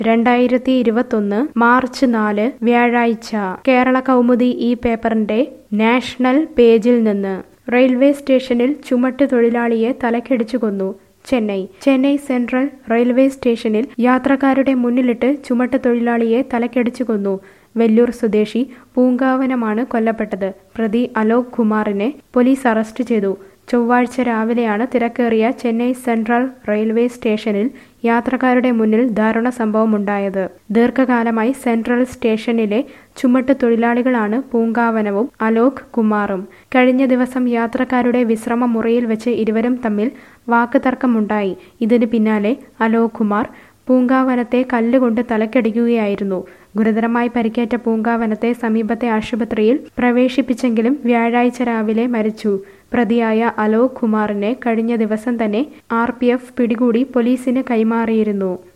രണ്ടായിരത്തി ഇരുപത്തൊന്ന് മാർച്ച് നാല് വ്യാഴാഴ്ച കേരള കൗമുദി ഈ പേപ്പറിന്റെ നാഷണൽ പേജിൽ നിന്ന് റെയിൽവേ സ്റ്റേഷനിൽ ചുമട്ട് തൊഴിലാളിയെ തലക്കടിച്ചു കൊന്നു ചെന്നൈ ചെന്നൈ സെൻട്രൽ റെയിൽവേ സ്റ്റേഷനിൽ യാത്രക്കാരുടെ മുന്നിലിട്ട് ചുമട്ട് തൊഴിലാളിയെ തലക്കടിച്ചു കൊന്നു വെല്ലൂർ സ്വദേശി പൂങ്കാവനമാണ് കൊല്ലപ്പെട്ടത് പ്രതി അലോക് കുമാറിനെ പോലീസ് അറസ്റ്റ് ചെയ്തു ചൊവ്വാഴ്ച രാവിലെയാണ് തിരക്കേറിയ ചെന്നൈ സെൻട്രൽ റെയിൽവേ സ്റ്റേഷനിൽ യാത്രക്കാരുടെ മുന്നിൽ ദാരുണ സംഭവമുണ്ടായത് ദീർഘകാലമായി സെൻട്രൽ സ്റ്റേഷനിലെ ചുമട്ട് തൊഴിലാളികളാണ് പൂങ്കാവനവും അലോക് കുമാറും കഴിഞ്ഞ ദിവസം യാത്രക്കാരുടെ വിശ്രമ മുറിയിൽ വെച്ച് ഇരുവരും തമ്മിൽ വാക്കുതർക്കമുണ്ടായി ഇതിന് പിന്നാലെ അലോക് കുമാർ പൂങ്കാവനത്തെ കല്ലുകൊണ്ട് തലക്കടിക്കുകയായിരുന്നു ഗുരുതരമായി പരിക്കേറ്റ പൂങ്കാവനത്തെ സമീപത്തെ ആശുപത്രിയിൽ പ്രവേശിപ്പിച്ചെങ്കിലും വ്യാഴാഴ്ച രാവിലെ മരിച്ചു പ്രതിയായ അലോക് കുമാറിനെ കഴിഞ്ഞ ദിവസം തന്നെ ആർ പിടികൂടി പോലീസിന് കൈമാറിയിരുന്നു